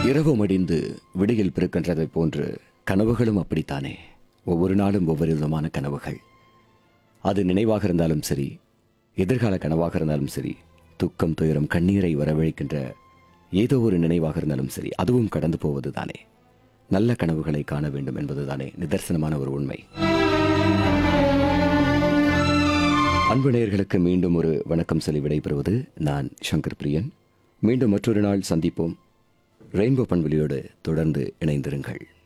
இரவு மடிந்து விடியில் பிறக்கின்றதைப் போன்று கனவுகளும் அப்படித்தானே ஒவ்வொரு நாளும் ஒவ்வொரு விதமான கனவுகள் அது நினைவாக இருந்தாலும் சரி எதிர்கால கனவாக இருந்தாலும் சரி துக்கம் துயரம் கண்ணீரை வரவழைக்கின்ற ஏதோ ஒரு நினைவாக இருந்தாலும் சரி அதுவும் கடந்து போவது தானே நல்ல கனவுகளை காண வேண்டும் என்பதுதானே நிதர்சனமான ஒரு உண்மை அன்பு நேயர்களுக்கு மீண்டும் ஒரு வணக்கம் சொல்லி விடைபெறுவது நான் சங்கர் பிரியன் மீண்டும் மற்றொரு நாள் சந்திப்போம் ரெயின்போ பண்புலியோடு தொடர்ந்து இணைந்திருங்கள்